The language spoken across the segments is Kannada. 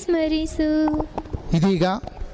ಸ್ಮರಿಸು ಇದೀಗ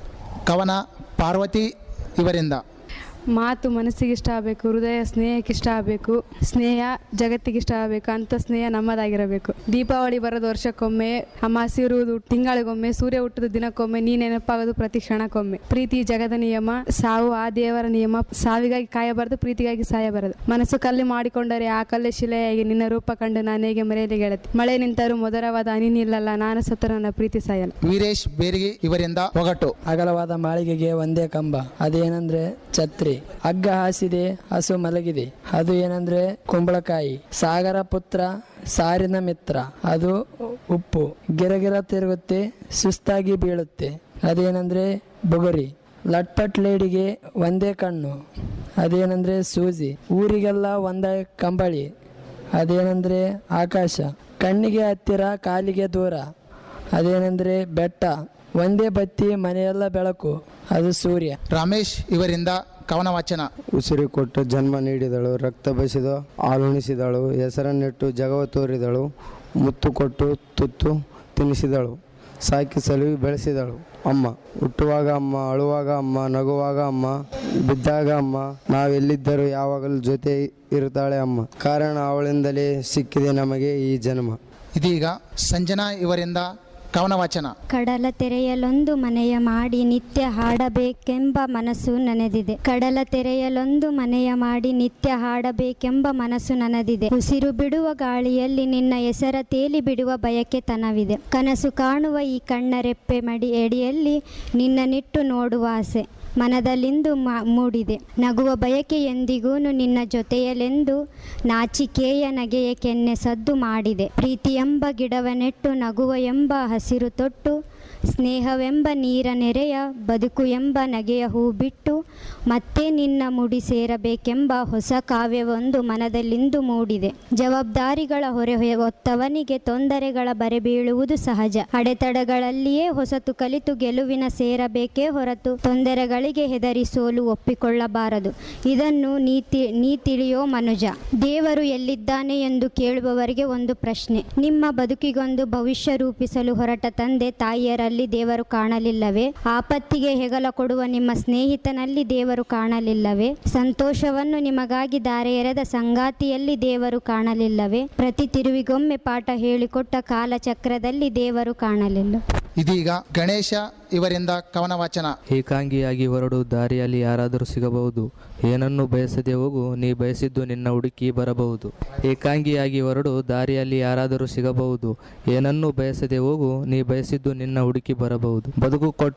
ಕವನ ಪಾರ್ವತಿ ಇವರಿಂದ ಮಾತು ಮನಸ್ಸಿಗೆ ಇಷ್ಟ ಆಗಬೇಕು ಹೃದಯ ಸ್ನೇಹಕ್ಕೆ ಇಷ್ಟ ಆಗಬೇಕು ಸ್ನೇಹ ಜಗತ್ತಿಗೆ ಇಷ್ಟ ಆಗಬೇಕು ಅಂತ ಸ್ನೇಹ ನಮ್ಮದಾಗಿರಬೇಕು ದೀಪಾವಳಿ ಬರೋದು ವರ್ಷಕ್ಕೊಮ್ಮೆ ಅಮಾಸೆ ಇರುವುದು ತಿಂಗಳಿಗೊಮ್ಮೆ ಸೂರ್ಯ ಹುಟ್ಟುದು ದಿನಕ್ಕೊಮ್ಮೆ ನೀ ನೆನಪಾಗೋದು ಪ್ರತಿ ಕ್ಷಣಕ್ಕೊಮ್ಮೆ ಪ್ರೀತಿ ಜಗದ ನಿಯಮ ಸಾವು ಆ ದೇವರ ನಿಯಮ ಸಾವಿಗಾಗಿ ಕಾಯಬಾರದು ಪ್ರೀತಿಗಾಗಿ ಸಾಯಬಾರದು ಮನಸ್ಸು ಕಲ್ಲು ಮಾಡಿಕೊಂಡರೆ ಆ ಕಲ್ಲೆ ಶಿಲೆಯಾಗಿ ನಿನ್ನ ರೂಪ ಕಂಡು ನಾನು ಹೇಗೆ ಮರೆಯಲಿ ಗೆಳತಿ ಮಳೆ ನಿಂತರೂ ಮೊದಲವಾದ ಹನಿ ನಿಲ್ಲಲ್ಲ ನಾನು ಸತ್ತ ನನ್ನ ಪ್ರೀತಿ ಸಾಯಲ್ಲ ವೀರೇಶ್ ಬೇರಿಗೆ ಇವರಿಂದ ಒಗಟು ಅಗಲವಾದ ಮಾಳಿಗೆಗೆ ಒಂದೇ ಕಂಬ ಅದೇನಂದ್ರೆ ಛತ್ರಿ ಹಗ್ಗ ಹಾಸಿದೆ ಹಸು ಮಲಗಿದೆ ಅದು ಏನಂದ್ರೆ ಕುಂಬಳಕಾಯಿ ಸಾಗರ ಪುತ್ರ ಸಾರಿನ ಮಿತ್ರ ಅದು ಉಪ್ಪು ಗಿರಗಿರ ತಿರುಗುತ್ತೆ ಸುಸ್ತಾಗಿ ಬೀಳುತ್ತೆ ಅದೇನಂದ್ರೆ ಬುಗುರಿ ಲಟ್ಪಟ್ ಲೇಡಿಗೆ ಒಂದೇ ಕಣ್ಣು ಅದೇನಂದ್ರೆ ಸೂಜಿ ಊರಿಗೆಲ್ಲ ಒಂದೇ ಕಂಬಳಿ ಅದೇನಂದ್ರೆ ಆಕಾಶ ಕಣ್ಣಿಗೆ ಹತ್ತಿರ ಕಾಲಿಗೆ ದೂರ ಅದೇನಂದ್ರೆ ಬೆಟ್ಟ ಒಂದೇ ಬತ್ತಿ ಮನೆಯೆಲ್ಲ ಬೆಳಕು ಅದು ಸೂರ್ಯ ರಮೇಶ್ ಇವರಿಂದ ಕವನ ವಾಚನ ಉಸಿರು ಕೊಟ್ಟು ಜನ್ಮ ನೀಡಿದಳು ರಕ್ತ ಬಸಿದು ಹಾಲುಣಿಸಿದಳು ಹೆಸರನ್ನಿಟ್ಟು ಜಗವ ತೋರಿದಳು ಮುತ್ತು ಕೊಟ್ಟು ತುತ್ತು ತಿನ್ನಿಸಿದಳು ಸಾಕಿ ಸಲುವಿ ಬೆಳೆಸಿದಳು ಅಮ್ಮ ಹುಟ್ಟುವಾಗ ಅಮ್ಮ ಅಳುವಾಗ ಅಮ್ಮ ನಗುವಾಗ ಅಮ್ಮ ಬಿದ್ದಾಗ ಅಮ್ಮ ನಾವೆಲ್ಲಿದ್ದರೂ ಯಾವಾಗಲೂ ಜೊತೆ ಇರುತ್ತಾಳೆ ಅಮ್ಮ ಕಾರಣ ಅವಳಿಂದಲೇ ಸಿಕ್ಕಿದೆ ನಮಗೆ ಈ ಜನ್ಮ ಇದೀಗ ಸಂಜನಾ ಇವರಿಂದ ಕವನ ವಾಚನ ಕಡಲ ತೆರೆಯಲೊಂದು ಮನೆಯ ಮಾಡಿ ನಿತ್ಯ ಹಾಡಬೇಕೆಂಬ ಮನಸ್ಸು ನನದಿದೆ ಕಡಲ ತೆರೆಯಲೊಂದು ಮನೆಯ ಮಾಡಿ ನಿತ್ಯ ಹಾಡಬೇಕೆಂಬ ಮನಸ್ಸು ನನದಿದೆ ಉಸಿರು ಬಿಡುವ ಗಾಳಿಯಲ್ಲಿ ನಿನ್ನ ಹೆಸರ ತೇಲಿ ಬಿಡುವ ಬಯಕೆ ತನವಿದೆ ಕನಸು ಕಾಣುವ ಈ ಕಣ್ಣ ರೆಪ್ಪೆ ಮಡಿ ಎಡಿಯಲ್ಲಿ ನಿನ್ನ ನಿಟ್ಟು ನೋಡುವ ಆಸೆ ಮನದಲ್ಲಿಂದು ಮಾ- ಮೂಡಿದೆ ನಗುವ ಬಯಕೆ ಎಂದಿಗೂನು ನಿನ್ನ ಜೊತೆಯಲೆಂದು ನಾಚಿಕೆಯ ನಗೆಯ ಕೆನ್ನೆ ಸದ್ದು ಮಾಡಿದೆ ಪ್ರೀತಿ ಎಂಬ ಗಿಡವ ನೆಟ್ಟು ನಗುವ ಎಂಬ ಹಸಿರು ತೊಟ್ಟು ಸ್ನೇಹವೆಂಬ ನೀರ ನೆರೆಯ ಬದುಕು ಎಂಬ ನಗೆಯ ಹೂ ಬಿಟ್ಟು ಮತ್ತೆ ನಿನ್ನ ಮುಡಿ ಸೇರಬೇಕೆಂಬ ಹೊಸ ಕಾವ್ಯವೊಂದು ಮನದಲ್ಲಿಂದು ಮೂಡಿದೆ ಜವಾಬ್ದಾರಿಗಳ ಹೊರೆ ಹೊೆ- ಹೊತ್ತವನಿಗೆ ತೊಂದರೆಗಳ ಬರೆ ಬೀಳುವುದು ಸಹಜ ಅಡೆತಡೆಗಳಲ್ಲಿಯೇ ಹೊಸತು ಕಲಿತು ಗೆಲುವಿನ ಸೇರಬೇಕೇ ಹೊರತು ತೊಂದರೆಗಳಿಗೆ ಹೆದರಿ ಸೋಲು ಒಪ್ಪಿಕೊಳ್ಳಬಾರದು ಇದನ್ನು ನೀ ತಿ- ನೀ ತಿಳಿಯೋ ಮನುಜ ದೇವರು ಎಲ್ಲಿದ್ದಾನೆ ಎಂದು ಕೇಳುವವರಿಗೆ ಒಂದು ಪ್ರಶ್ನೆ ನಿಮ್ಮ ಬದುಕಿಗೊಂದು ಭವಿಷ್ಯ ರೂಪಿಸಲು ಹೊರಟ ತಂದೆ ತಾಯಿಯರಲ್ಲಿ ದೇವರು ಕಾಣಲಿಲ್ಲವೇ ಆಪತ್ತಿಗೆ ಹೆಗಲ ಕೊಡುವ ನಿಮ್ಮ ಸ್ನೇಹಿತನಲ್ಲಿ ದೇವರು ಕಾಣಲಿಲ್ಲವೇ ಸಂತೋಷವನ್ನು ನಿಮಗಾಗಿ ದಾರೆ ಎರೆದ ಸಂಗಾತಿಯಲ್ಲಿ ದೇವರು ಕಾಣಲಿಲ್ಲವೇ ಪ್ರತಿ ತಿರುವಿಗೊಮ್ಮೆ ಪಾಠ ಹೇಳಿಕೊಟ್ಟ ಕಾಲಚಕ್ರದಲ್ಲಿ ದೇವರು ಕಾಣಲಿಲ್ಲ ಇದೀಗ ಗಣೇಶ ಇವರಿಂದ ಕವನ ವಾಚನ ಏಕಾಂಗಿಯಾಗಿ ಹೊರಡು ದಾರಿಯಲ್ಲಿ ಯಾರಾದರೂ ಸಿಗಬಹುದು ಏನನ್ನು ಬಯಸದೆ ಹೋಗು ನೀ ಬಯಸಿದ್ದು ನಿನ್ನ ಹುಡುಕಿ ಬರಬಹುದು ಏಕಾಂಗಿಯಾಗಿ ಹೊರಡು ದಾರಿಯಲ್ಲಿ ಯಾರಾದರೂ ಸಿಗಬಹುದು ಏನನ್ನು ಬಯಸದೆ ಹೋಗು ನೀ ಬಯಸಿದ್ದು ನಿನ್ನ ಹುಡುಕಿ ಬರಬಹುದು ಬದುಕು ಕೊಟ್ಟ